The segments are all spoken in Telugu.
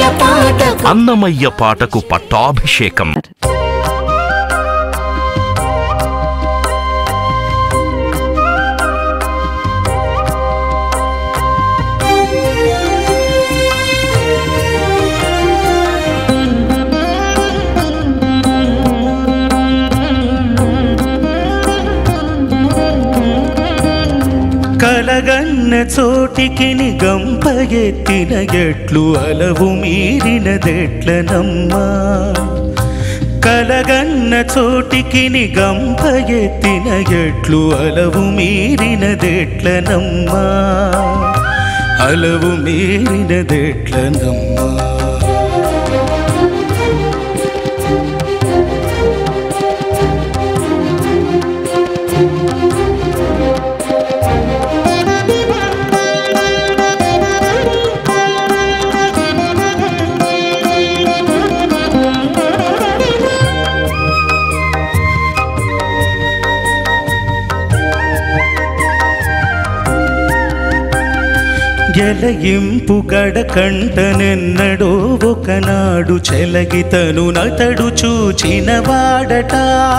పాటకు అన్నమయ్య పాటకు పట్టాభిషేకం కలగన్న చోటికి గంప ఎత్తిన ఎట్లు అలవు మీరినదెట్లనమ్మా కలగన్న చోటికి గంప ఎత్తిన ఎట్లు అలవు మీరినదెట్లనమ్మా అలవు మీరినదెట్లనమ్మా ఎలయింపు గడకంటనెన్నడో ఒకనాడు చెలగితను నతడు చూచిన వాడట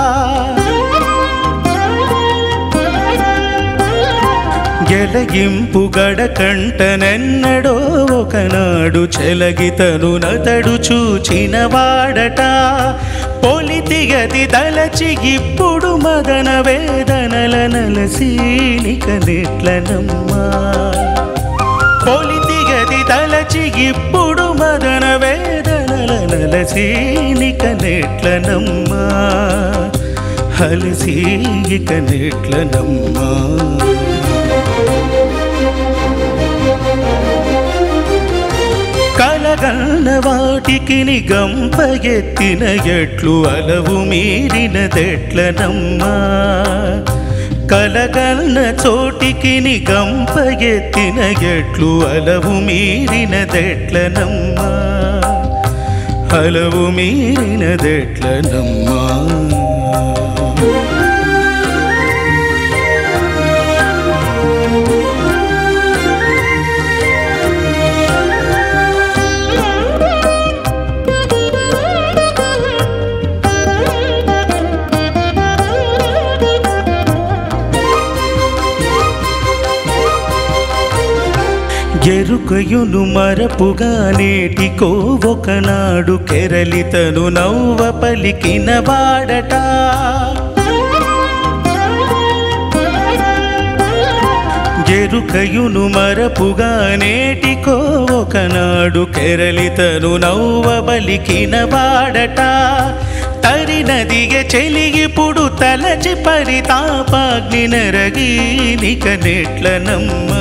ఎలగింపు గడకంటనెన్నడో ఒకనాడు చెలగితను నతడు చూచిన వాడట పొలితిగది దలచి ఇప్పుడు మదన వేదనల నలసీనిక నెట్లనమ్మా పొలితిగది తలచి ఇప్పుడు మదన వేదనల నలసీనిక నెట్లనమ్మా హలసీనిక నెట్లనమ్మా కలగన్న వాటికి గంప ఎత్తిన ఎట్లు అలవు మీరినదెట్లనమ్మా కలగన్న చోటికి గంప ఎత్తిన ఎట్లు అలవు మీరినదెట్లనమ్మా అలవు మీరినదెట్లనమ్మా ఎరుకయును మరపుగా నేటికో ఒకనాడు కెరలితను నవ్వ పలికిన వాడట ఎరుకయును మరపుగా నేటికో ఒకనాడు కెరలితను నవ్వ బలికిన వాడట తరినదిగ చెలిగిపుడు తలచి పరితాపాగ్ని నరగీనిక నెట్లనమ్మా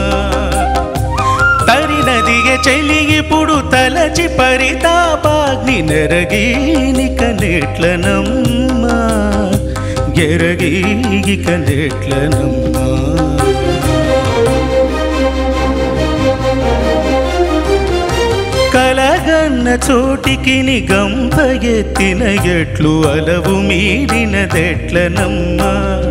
తరినదిగ చెలిగిపుడు తలచి పరితాపాగ్ని నరగీనిక నెట్లనమ్మా ఎరగీగిక నెట్లనమ్మా కలగన్న చోటికి గంప ఎత్తిన ఎట్లు అలవు మీరినదెట్లనమ్మా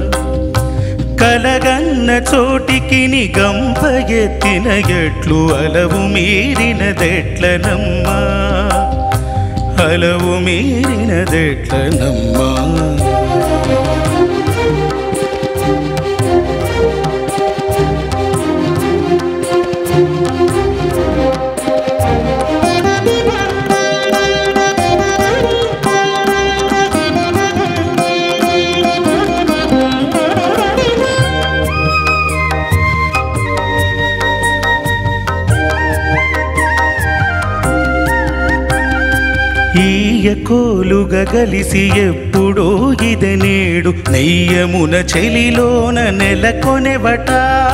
కలగన్న చోటికి గంప ఎత్తిన ఎట్లు అలవు మీరినదెట్లనమ్మా అలవు మీరినదెట్లనమ్మా ఈయ కోలుగా గలిసి ఎప్పుడో ఇద నేడు నెయ్యమున చెలిలోన నెలకొనెవట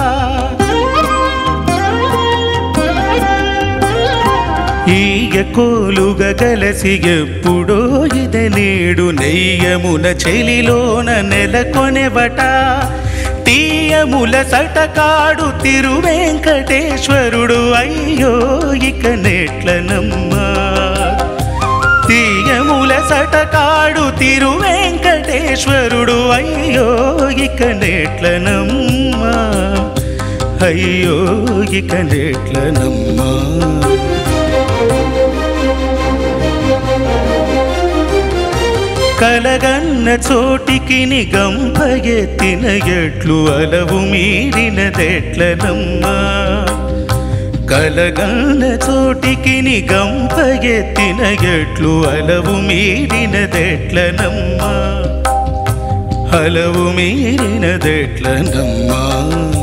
ఈయ కోలుగా గలసి ఎప్పుడో ఇద నేడు నెయ్యమున చెలిలోన నెలకొనెవట తీయముల సటకాడు తిరువెంకటేశ్వరుడు అయ్యో ఇక నెట్లనమ్మా తీయముల సటకాడు తిరువెంకటేశ్వరుడు అయ్యో ఇక నెట్లనమ్మా అయ్యో ఇక నెట్లనమ్మా కలగన్న చోటికి నిగంపగెత్తిన ఎట్లు అలవు మీరినదెట్లనమ్మా కలగన్న చోటికి నిగంపగెత్తిన ఎట్లు అలవు మీరినదెట్లనమ్మా అలవు మీరినదెట్లనమ్మా